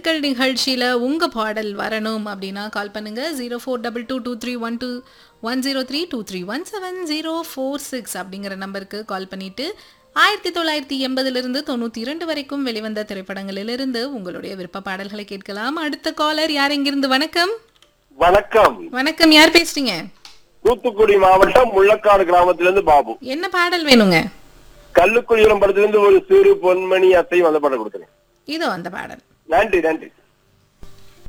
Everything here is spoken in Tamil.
மெட்டுக்கள் நிகழ்ச்சியில உங்க பாடல் வரணும் அப்படின்னா கால் பண்ணுங்க zero four double two two three one two one zero three two three one seven zero four six அப்படிங்கிற நம்பருக்கு கால் பண்ணிட்டு ஆயிரத்தி தொள்ளாயிரத்தி எண்பதிலிருந்து தொண்ணூற்றி இரண்டு வரைக்கும் வெளிவந்த திரைப்படங்களிலிருந்து உங்களுடைய விருப்ப பாடல்களை கேட்கலாம் அடுத்த காலர் யார் எங்கிருந்து வணக்கம் வணக்கம் வணக்கம் யார் பேசுறீங்க தூத்துக்குடி மாவட்டம் முள்ளக்காடு கிராமத்திலிருந்து பாபு என்ன பாடல் வேணுங்க கல்லுக்குழியிடம் படத்திலிருந்து ஒரு சிறு பொன்மணி அத்தையும் அந்த படம் கொடுத்துருங்க இதோ அந்த பாடல் நன்றி நன்றி